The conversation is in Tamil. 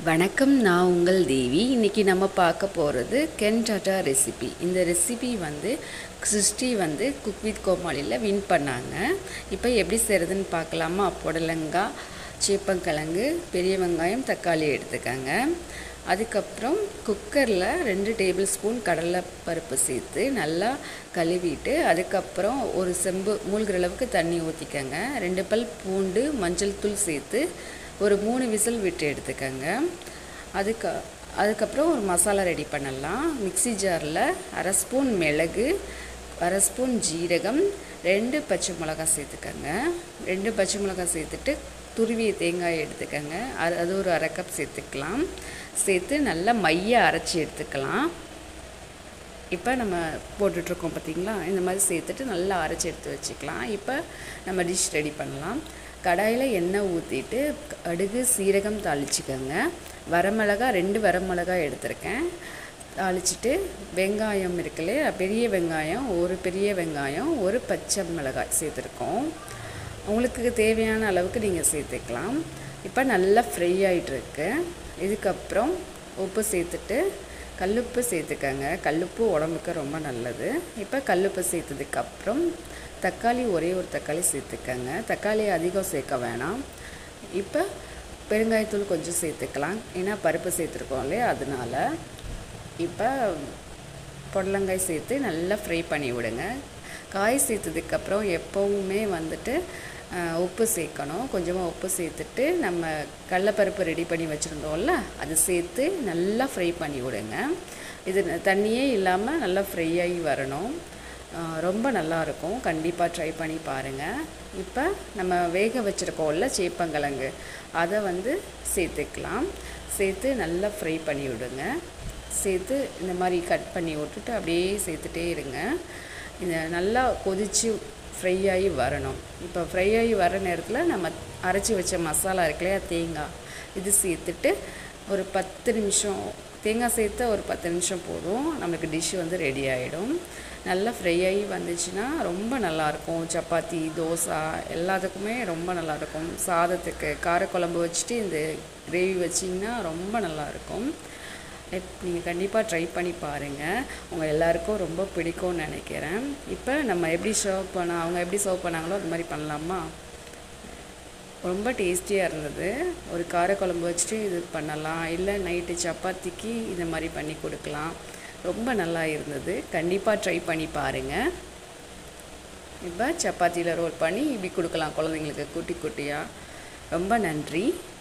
வணக்கம் நான் உங்கள் தேவி இன்றைக்கி நம்ம பார்க்க போகிறது கென்டாட்டா ரெசிபி இந்த ரெசிபி வந்து சிருஷ்டி வந்து குக் வித் கோமாளியில் வின் பண்ணாங்க இப்போ எப்படி செய்கிறதுன்னு பார்க்கலாமா புடலங்காய் சேப்பங்கிழங்கு பெரிய வெங்காயம் தக்காளி எடுத்துக்கங்க அதுக்கப்புறம் குக்கரில் ரெண்டு டேபிள் ஸ்பூன் கடலை பருப்பு சேர்த்து நல்லா கழுவிட்டு அதுக்கப்புறம் ஒரு செம்பு மூழ்கிற அளவுக்கு தண்ணி ஊற்றிக்கங்க ரெண்டு பல் பூண்டு மஞ்சள் தூள் சேர்த்து ஒரு மூணு விசில் விட்டு எடுத்துக்கங்க அதுக்கு அதுக்கப்புறம் ஒரு மசாலா ரெடி பண்ணலாம் மிக்ஸி ஜாரில் அரை ஸ்பூன் மிளகு அரை ஸ்பூன் ஜீரகம் ரெண்டு பச்சை மிளகாய் சேர்த்துக்கங்க ரெண்டு பச்சை மிளகாய் சேர்த்துட்டு துருவிய தேங்காய் எடுத்துக்கங்க அது அது ஒரு அரை கப் சேர்த்துக்கலாம் சேர்த்து நல்லா மைய அரைச்சி எடுத்துக்கலாம் இப்போ நம்ம போட்டுட்ருக்கோம் பார்த்தீங்களா இந்த மாதிரி சேர்த்துட்டு நல்லா அரைச்சி எடுத்து வச்சுக்கலாம் இப்போ நம்ம டிஷ் ரெடி பண்ணலாம் கடாயில் எண்ணெய் ஊற்றிட்டு கடுகு சீரகம் தாளிச்சிக்கோங்க வரமிளகா ரெண்டு வரமிளகா எடுத்திருக்கேன் தாளிச்சிட்டு வெங்காயம் இருக்குல்ல பெரிய வெங்காயம் ஒரு பெரிய வெங்காயம் ஒரு பச்சை மிளகாய் சேர்த்துருக்கோம் உங்களுக்கு தேவையான அளவுக்கு நீங்கள் சேர்த்துக்கலாம் இப்போ நல்லா ஃப்ரை ஆகிட்டுருக்கு இதுக்கப்புறம் உப்பு சேர்த்துட்டு கல்லுப்பு சேர்த்துக்கங்க கல்லுப்பு உடம்புக்கு ரொம்ப நல்லது இப்போ கல்லுப்பு சேர்த்ததுக்கப்புறம் தக்காளி ஒரே ஒரு தக்காளி சேர்த்துக்கங்க தக்காளி அதிகம் சேர்க்க வேணாம் இப்போ பெருங்காயத்தூள் கொஞ்சம் சேர்த்துக்கலாம் ஏன்னா பருப்பு சேர்த்துருக்கோம் இல்லையா அதனால இப்போ புடலங்காய் சேர்த்து நல்லா ஃப்ரை பண்ணி விடுங்க காய் சேர்த்ததுக்கப்புறம் எப்போவுமே வந்துட்டு உப்பு சேர்க்கணும் கொஞ்சமாக உப்பு சேர்த்துட்டு நம்ம கடலப்பருப்பு ரெடி பண்ணி வச்சுருந்தோம்ல அது சேர்த்து நல்லா ஃப்ரை பண்ணி விடுங்க இது தண்ணியே இல்லாமல் நல்லா ஃப்ரை ஆகி வரணும் ரொம்ப நல்லாயிருக்கும் கண்டிப்பாக ட்ரை பண்ணி பாருங்கள் இப்போ நம்ம வேக வச்சுருக்கோம்ல சேப்பங்கிழங்கு அதை வந்து சேர்த்துக்கலாம் சேர்த்து நல்லா ஃப்ரை பண்ணி விடுங்க சேர்த்து இந்த மாதிரி கட் பண்ணி விட்டுட்டு அப்படியே சேர்த்துட்டே இருங்க இந்த நல்லா கொதித்து ஃப்ரை ஆகி வரணும் இப்போ ஃப்ரை ஆகி வர நேரத்தில் நம்ம அரைச்சி வச்ச மசாலா இருக்குல்லையா தேங்காய் இது சேர்த்துட்டு ஒரு பத்து நிமிஷம் தேங்காய் சேர்த்து ஒரு பத்து நிமிஷம் போதும் நம்மளுக்கு டிஷ் வந்து ரெடி ஆகிடும் நல்லா ஃப்ரை ஆகி வந்துச்சுன்னா ரொம்ப நல்லாயிருக்கும் சப்பாத்தி தோசை எல்லாத்துக்குமே ரொம்ப நல்லாயிருக்கும் சாதத்துக்கு காரக்குழம்பு வச்சுட்டு இந்த கிரேவி வச்சிங்கன்னா ரொம்ப நல்லாயிருக்கும் நீங்கள் கண்டிப்பாக ட்ரை பண்ணி பாருங்கள் உங்கள் எல்லாருக்கும் ரொம்ப பிடிக்கும்னு நினைக்கிறேன் இப்போ நம்ம எப்படி சர்வ் பண்ண அவங்க எப்படி சர்வ் பண்ணாங்களோ அது மாதிரி பண்ணலாமா ரொம்ப டேஸ்டியாக இருந்தது ஒரு காரக்குழம்பு வச்சுட்டு இது பண்ணலாம் இல்லை நைட்டு சப்பாத்திக்கு இந்த மாதிரி பண்ணி கொடுக்கலாம் ரொம்ப நல்லா இருந்தது கண்டிப்பாக ட்ரை பண்ணி பாருங்கள் இப்போ சப்பாத்தியில் ரோல் பண்ணி இப்படி கொடுக்கலாம் குழந்தைங்களுக்கு குட்டி குட்டியாக ரொம்ப நன்றி